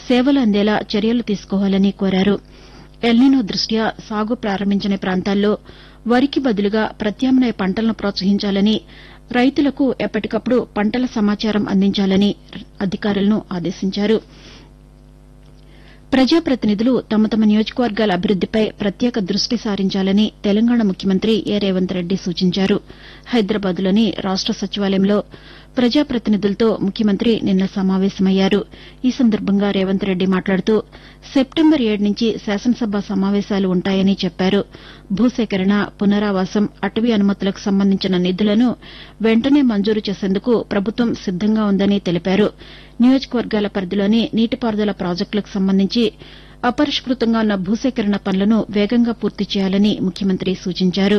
సేవలు అందేలా చర్యలు తీసుకోవాలని కోరారు ఎల్నినో దృష్ట్యా సాగు ప్రారంభించని ప్రాంతాల్లో వరికి బదులుగా ప్రత్యామ్నాయ పంటలను ప్రోత్సహించాలని రైతులకు ఎప్పటికప్పుడు పంటల సమాచారం అందించాలని అధికారులను ఆదేశించారు ప్రజాప్రతినిధులు తమ తమ నియోజకవర్గాల అభివృద్దిపై ప్రత్యేక దృష్టి సారించాలని తెలంగాణ ముఖ్యమంత్రి ఏ రేవంత్ రెడ్డి సూచించారు హైదరాబాద్లోని రాష్ట సచివాలయంలో ప్రజాప్రతినిధులతో ముఖ్యమంత్రి నిన్న సమావేశమయ్యారు ఈ సందర్భంగా రేవంత్ రెడ్డి మాట్లాడుతూ సెప్టెంబర్ ఏడు నుంచి శాసనసభ సమావేశాలు ఉంటాయని చెప్పారు భూసేకరణ పునరావాసం అటవీ అనుమతులకు సంబంధించిన నిధులను వెంటనే మంజూరు చేసేందుకు ప్రభుత్వం సిద్దంగా ఉందని తెలిపారు నియోజకవర్గాల పరిధిలోని నీటిపారుదల ప్రాజెక్టులకు సంబంధించి అపరిష్కృతంగా ఉన్న భూసేకరణ పనులను వేగంగా పూర్తి చేయాలని ముఖ్యమంత్రి సూచించారు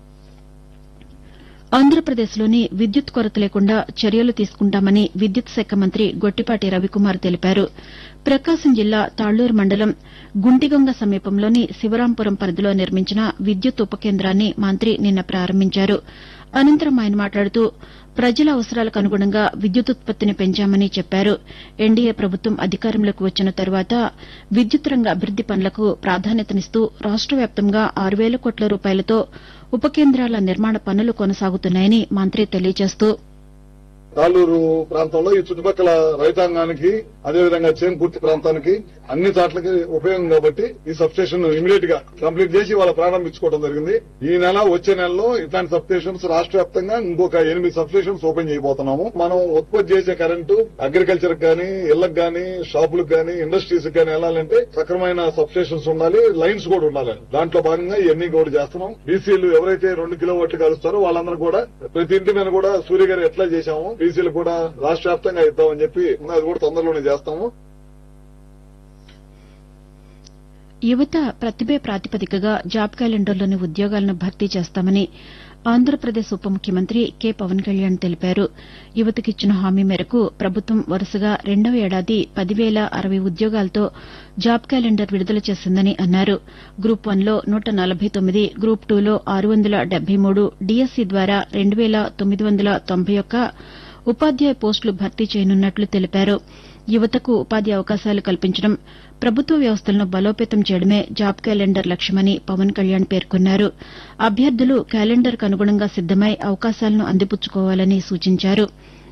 ఆంధ్రప్రదేశ్లోని విద్యుత్ కొరత లేకుండా చర్యలు తీసుకుంటామని విద్యుత్ శాఖ మంత్రి గొట్టిపాటి రవికుమార్ తెలిపారు ప్రకాశం జిల్లా తాళ్లూరు మండలం గుంటిగొంగ సమీపంలోని శివరాంపురం పరిధిలో నిర్మించిన విద్యుత్ ఉప కేంద్రాన్ని మంత్రి నిన్న ప్రారంభించారు అనంతరం ఆయన మాట్లాడుతూ ప్రజల అవసరాలకు అనుగుణంగా విద్యుత్ ఉత్పత్తిని పెంచామని చెప్పారు ఎన్డీఏ ప్రభుత్వం అధికారంలోకి వచ్చిన తరువాత విద్యుత్ రంగ అభివృద్ది పనులకు ప్రాధాన్యతనిస్తూ రాష్ట వ్యాప్తంగా ఆరు వేల కోట్ల రూపాయలతో ఉప కేంద్రాల నిర్మాణ పనులు కొనసాగుతున్నాయని మంత్రి తెలియజేస్తూ తాళ్ళూరు ప్రాంతంలో ఈ చుట్టుపక్కల రైతాంగానికి అదేవిధంగా చేంకుర్తి ప్రాంతానికి అన్ని చోట్లకి ఉపయోగం కాబట్టి ఈ సబ్ స్టేషన్ ఇమీడియట్ గా కంప్లీట్ చేసి వాళ్ళ ప్రారంభించుకోవడం జరిగింది ఈ నెల వచ్చే నెలలో ఇట్లాంటి సబ్ స్టేషన్స్ రాష్ట్ర వ్యాప్తంగా ఇంకొక ఎనిమిది సబ్ స్టేషన్స్ ఓపెన్ చేయబోతున్నాము మనం ఉత్పత్తి చేసే కరెంటు అగ్రికల్చర్ గానీ ఇళ్లకు గానీ షాపులకు గానీ ఇండస్ట్రీస్ గానీ వెళ్ళాలంటే సక్రమైన సబ్ స్టేషన్స్ ఉండాలి లైన్స్ కూడా ఉండాలి దాంట్లో భాగంగా ఇవన్నీ కూడా చేస్తున్నాం బీసీలు ఎవరైతే రెండు కిలోవాట్లు కలుస్తారో వాళ్ళందరూ కూడా ప్రతి ఇంటి మీద కూడా సూర్య గారు ఎట్లా చేశాము బీసీలు కూడా రాష్ట్ర వ్యాప్తంగా ఇద్దామని చెప్పి అది కూడా తొందరలోనే చేస్తాము యువత ప్రతిభే ప్రాతిపదికగా జాబ్ క్యాలెండర్లోని ఉద్యోగాలను భర్తీ చేస్తామని ఆంధ్రప్రదేశ్ ఉప ముఖ్యమంత్రి కె పవన్ కళ్యాణ్ తెలిపారు యువతకిచ్చిన హామీ మేరకు ప్రభుత్వం వరుసగా రెండవ ఏడాది పదివేల అరవై ఉద్యోగాలతో జాబ్ క్యాలెండర్ విడుదల చేసిందని అన్నారు గ్రూప్ వన్లో నూట నలభై తొమ్మిది గ్రూప్ టూలో ఆరు వందల డెబ్బై మూడు డీఎస్సీ ద్వారా రెండు వేల తొమ్మిది వందల తొంభై ఒక్క ఉపాధ్యాయ పోస్టులు భర్తీ చేయనున్నట్లు తెలిపారు యువతకు ఉపాధి అవకాశాలు కల్పించడం ప్రభుత్వ వ్యవస్థలను బలోపేతం చేయడమే జాబ్ క్యాలెండర్ లక్ష్యమని పవన్ కళ్యాణ్ పేర్కొన్నారు అభ్యర్థులు క్యాలెండర్కు అనుగుణంగా సిద్దమై అవకాశాలను అందిపుచ్చుకోవాలని సూచించారు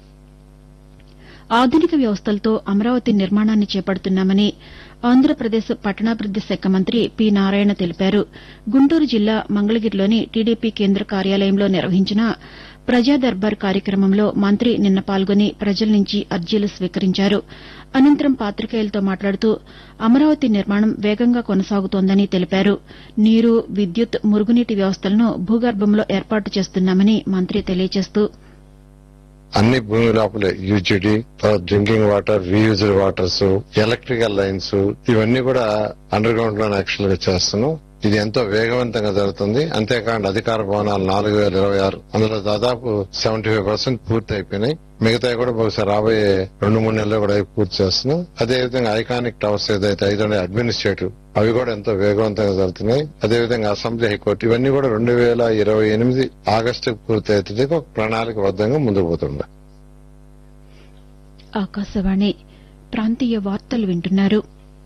ఆధునిక వ్యవస్థలతో అమరావతి నిర్మాణాన్ని చేపడుతున్నామని ఆంధ్రప్రదేశ్ పట్టణాభివృద్ది శాఖ మంత్రి పి నారాయణ తెలిపారు గుంటూరు జిల్లా మంగళగిరిలోని టీడీపీ కేంద్ర కార్యాలయంలో నిర్వహించిన ప్రజా దర్బార్ కార్యక్రమంలో మంత్రి నిన్న పాల్గొని ప్రజల నుంచి అర్జీలు స్వీకరించారు అనంతరం పాతికేయులతో మాట్లాడుతూ అమరావతి నిర్మాణం వేగంగా కొనసాగుతోందని తెలిపారు నీరు విద్యుత్ మురుగునీటి వ్యవస్థలను భూగర్భంలో ఏర్పాటు చేస్తున్నామని మంత్రి తెలియజేస్తూ అన్ని భూమి లోపలే UGD drinking water reused waters electrical lines ఇవన్నీ కూడా అండర్ గ్రౌండ్ లో యాక్చువల్ గా చేస్తున్నాం ఇది ఎంతో వేగవంతంగా జరుగుతుంది అంతేకాకుండా అధికార భవనాలు నాలుగు వేల ఇరవై ఆరు అందులో దాదాపు సెవెంటీ ఫైవ్ పర్సెంట్ పూర్తి అయిపోయినాయి మిగతా కూడా బహుశా రాబోయే రెండు మూడు నెలల్లో కూడా అవి పూర్తి చేస్తున్నాం అదేవిధంగా ఐకానిక్ టవర్స్ ఏదైతే ఐదు అడ్మినిస్ట్రేటివ్ అవి కూడా ఎంతో వేగవంతంగా జరుగుతున్నాయి అదేవిధంగా అసెంబ్లీ హైకోర్టు ఇవన్నీ కూడా రెండు వేల ఇరవై ఎనిమిది ఆగస్టు పూర్తి అవుతుంది ఒక ప్రణాళికబద్దంగా ముందుకు పోతుండే ఆకాశవాణి ప్రాంతీయ వార్తలు వింటున్నారు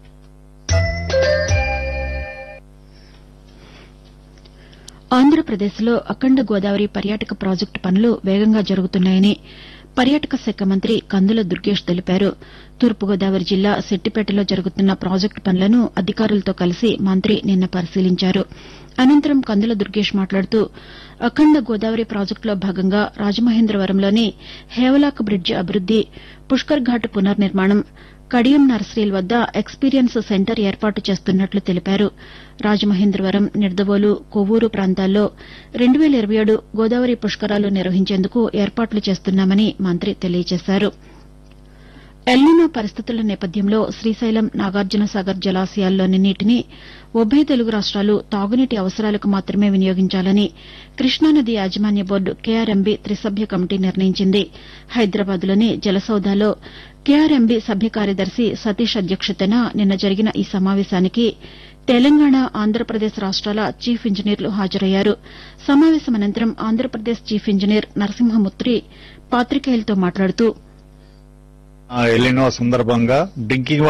ఆంధ్రప్రదేశ్లో అఖండ గోదావరి పర్యాటక ప్రాజెక్టు పనులు వేగంగా జరుగుతున్నాయని పర్యాటక శాఖ మంత్రి కందుల దుర్గేష్ తెలిపారు తూర్పుగోదావరి జిల్లా సెట్టిపేటలో జరుగుతున్న ప్రాజెక్టు పనులను అధికారులతో కలిసి మంత్రి నిన్న పరిశీలించారు అనంతరం కందుల దుర్గేష్ మాట్లాడుతూ అఖండ గోదావరి ప్రాజెక్టులో భాగంగా రాజమహేంద్రవరంలోని హేవలాక్ బ్రిడ్జి అభివృద్ది పుష్కర్ ఘాట్ పునర్నిర్మాణం కడియం నర్సరీల వద్ద ఎక్స్పీరియన్స్ సెంటర్ ఏర్పాటు చేస్తున్నట్లు తెలిపారు రాజమహేంద్రవరం నిడదవోలు కొవ్వూరు ప్రాంతాల్లో రెండు వేల ఇరవై ఏడు గోదావరి పుష్కరాలు నిర్వహించేందుకు ఏర్పాట్లు చేస్తున్నామని మంత్రి తెలియజేశారు ఎల్నినో పరిస్థితుల నేపథ్యంలో శ్రీశైలం నాగార్జునసాగర్ జలాశయాల్లోని నీటిని ఉభయ తెలుగు రాష్ట్రాలు తాగునీటి అవసరాలకు మాత్రమే వినియోగించాలని కృష్ణానది యాజమాన్య బోర్డు కేఆర్ఎంబీ త్రిసభ్య కమిటీ నిర్ణయించింది హైదరాబాద్లోని జలసౌదాలో కేఆర్ఎంబీ సభ్య కార్యదర్శి సతీష్ అధ్యక్షతన నిన్న జరిగిన ఈ సమావేశానికి తెలంగాణ ఆంధ్రప్రదేశ్ రాష్ట్రాల చీఫ్ ఇంజనీర్లు హాజరయ్యారు సమావేశం అనంతరం ఆంధ్రప్రదేశ్ చీఫ్ ఇంజనీర్ నరసింహమూర్తి పాతికేయులతో మాట్లాడుతూ ఎలినో సందర్భంగా డ్రింకింగ్